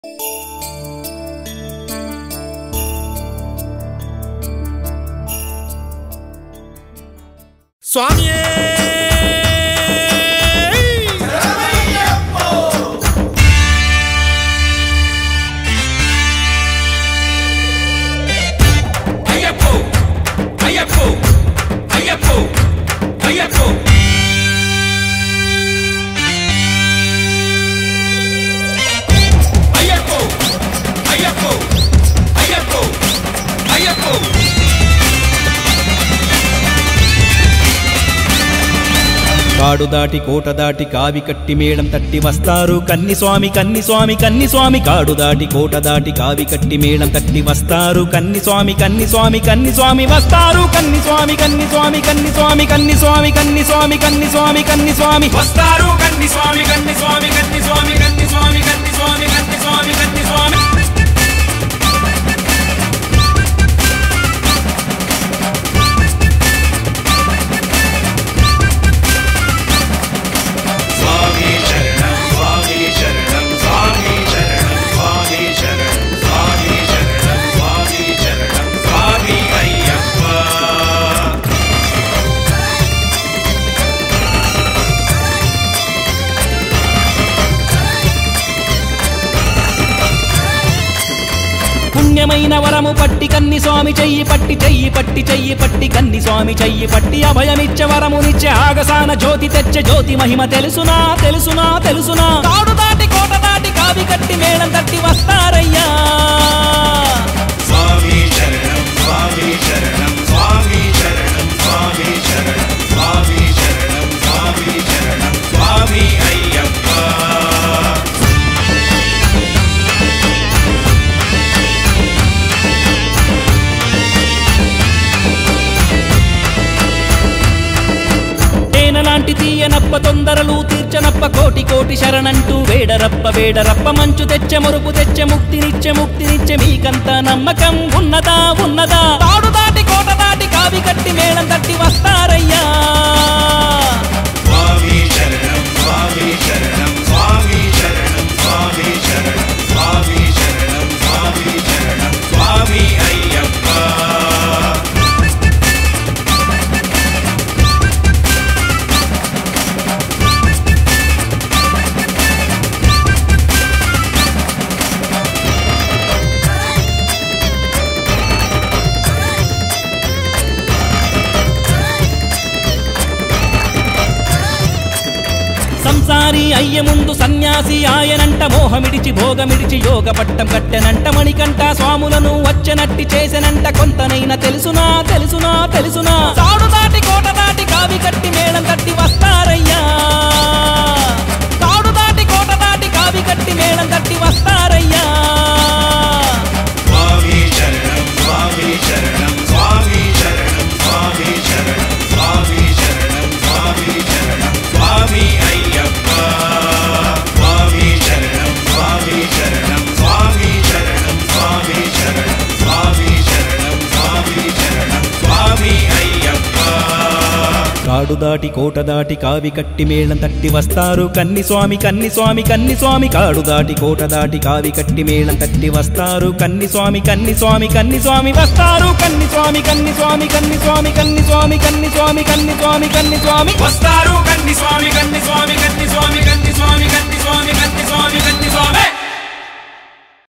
స్వామియే అయ్యప్పో అయ్యప్పో అయ్యప్పో అయ్యప్పో అయ్యప్పో అయ్యప్పో అయ్యప్పో అయ్యప్పో కాడు దాటి కోట దాటి కావి కట్టి మేళం తట్టి వస్తారు కన్ని స్వామి కన్ని స్వామి కన్ని స్వామి కాడు దాటి కోట దాటి కావి కట్టి మేళం తట్టి వస్తారు కన్ని స్వామి కన్ని స్వామి కన్ని స్వామి వస్తారు కన్ని స్వామి కన్ని స్వామి కన్ని స్వామి కన్ని స్వామి కన్ని స్వామి కన్ని స్వామి కన్ని స్వామి వస్తారు కన్ని స్వామి కన్ని స్వామి కన్ని స్వామి కన్ని స్వామి కన్ని స్వామి కన్ని స్వామి కన్ని స్వామి స్వామి శరణం స్వామి శరణం స్వామి శరణం స్వామి శరణం స్వామి శరణం స్వామి శరణం స్వామి అయ్యప్ప పుణ్యమైన వరము పట్టి కన్ని స్వామి చెయ్యి పట్టి చెయ్యి పట్టి చెయ్యి పట్టి కన్ని స్వామి చెయ్యి పట్టి అభయమిచ్చ వరమునిచ్చే ఆగసాన జ్యోతి తెచ్చే జ్యోతి మహిమ తెలుసునా తెలుసునా తెలుసునా కాడు దాటి కోట దాటి కావి కట్టి మేళం తట్టి వస్తారయ్యా స్వామి శరణం స్వామి శరణం స్వామి శరణం స్వామి శరణం స్వామి శరణం స్వామి శరణం స్వామి అయ్యప్ప తేనలాంటి తీయనప్ప తొందరలు తీర్చనప్ప కోటి కోటి శరణంటూ వేడరప్ప వేడరప్ప మంచు తెచ్చే మురుపు తెచ్చే ముక్తినిచ్చే ముక్తినిచ్చే మీకంత నమ్మకం ఉన్నదా ఉన్నదా తాడు దాటి కోట దాటి కావి కట్టి మేళం తట్టి వస్తారయ్యా స్వామి శరణం స్వామి శరణం స్వామి శరణం స్వామి శరణం స్వామి శరణం స్వామి శరణం స్వామి అయ్యప్ప సంసారి అయ్య ముందు సన్యాసి ఆయనంట మోహమిడిచి భోగమిడిచి యోగ పట్టం కట్టెనంట మణికంట స్వాములను వచ్చనట్టి చేసెనంట కొంతనైనా తెలుసునా తెలుసునా తెలుసునా తాడు దాటి కోట దాటి కావి కట్టి మేళం కట్టి వస్తారయ్యా తాడు దాటి కోట దాటి కావి కట్టి మేళం కట్టి వస్తారయ్యా స్వామి శరణం స్వామి శరణం స్వామి శరణం స్వామి శరణం స్వామి శరణం స్వామి శరణం స్వామి అయ్యప్ప స్వామి శరణం స్వామి శరణం స్వామి శరణం స్వామి శరణం స్వామి శరణం స్వామి శరణం స్వామి అయ్యప్ప కాడు దాటి కోట దాటి కావి కట్టి మేళం తట్టి వస్తారు కన్ని స్వామి కన్ని స్వామి కన్ని స్వామి కాడు దాటి కోట దాటి కావి కట్టి మేళం తట్టి వస్తారు కన్ని స్వామి కన్ని స్వామి కన్ని స్వామి వస్తారు కన్ని స్వామి కన్ని స్వామి కన్ని స్వామి కన్ని స్వామి కన్ని స్వామి కన్ని స్వామి కన్ని స్వామి వస్తారు కన్ని స్వామి కన్ని స్వామి కన్ని స్వామి కన్ని స్వామి కన్ని స్వామి కన్ని స్వామి కన్ని స్వామి